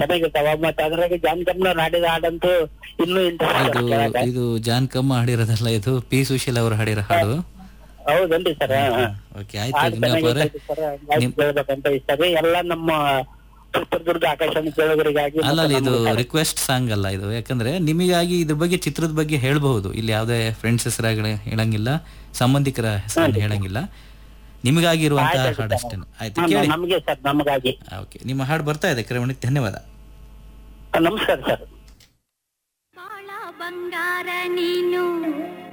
ಚೆನ್ನಾಗಿರ್ತಾವ ಮತ್ತೆ ಅದ್ರಾಗ ಜಾನ್ ಕಮ್ನವ್ರು ಹಾಡಿದ ಹಾಡಂತೂ ಇನ್ನೂ ಇಂಟ್ರೆಸ್ಟ್ ಇದು ಇದು ಜಾನ್ ಕಮ್ಮ ಹಾಡಿರೋದಲ್ಲ ಇದು ಪಿ ಸುಶೀಲ್ ಅವರು ಹಾಡಿರೋ ಹಾಡು ಹೌದನ್ರಿ ಸರ್ ಓಕೆ ಆಯ್ತು ಹಾಡು ಲಿಂಗಪ್ಪ ಅವರೇ ಚೆನ್ನಾಗಿರ್ತೈತಿ ಸರ್ ಹಂಗಾಗಿ ಕೇಳ್ಬೇಕಂತ ಇಷ್ಟ ರೀ ಎಲ್ಲ ನಮ್ಮ ಚಿತ್ರದುರ್ಗ ಆಕಾಶವಾಣಿ ಕೇಳೋರಿಗಾಗಿ ಅಲ್ಲ ಅಲ್ಲ ಇದು ರಿಕ್ವೆಸ್ಟ್ ಸಾಂಗ್ ಅಲ್ಲ ಇದು ಯಾಕಂದ್ರೆ ನಿಮಗಾಗಿ ಇದ್ರ ಬಗ್ಗೆ ಚಿತ್ರದ ಬಗ್ಗೆ ಹೇಳ್ಬಹುದು ಇಲ್ಲಿ ಯಾವುದೇ ಫ್ರೆಂಡ್ಸ್ ಹೆಸರಾಗ ಹೇಳಂಗಿಲ್ಲ ಸಂಬಂಧಿಕರ ಹೆಸರನ್ನು ಹೇಳಂಗಿಲ್ಲ ನಿಮಗಾಗಿ ಇರುವಂತಹ ಹಾಡು ಅಷ್ಟೇ ಆಯ್ತು ಕೇಳಿ ನಮಗೆ ಸರ್ ನಮಗಾಗಿ ಓಕೆ ನಿಮ್ಮ ಹಾಡು ಬರ್ತಾ ಇದೆ ಕರೆವಣಿಗೆ ಧನ್ಯವಾದ ನಮಸ್ಕಾರ ಸರ್ ಬಾಳ ಬಂಗಾರ ನೀನು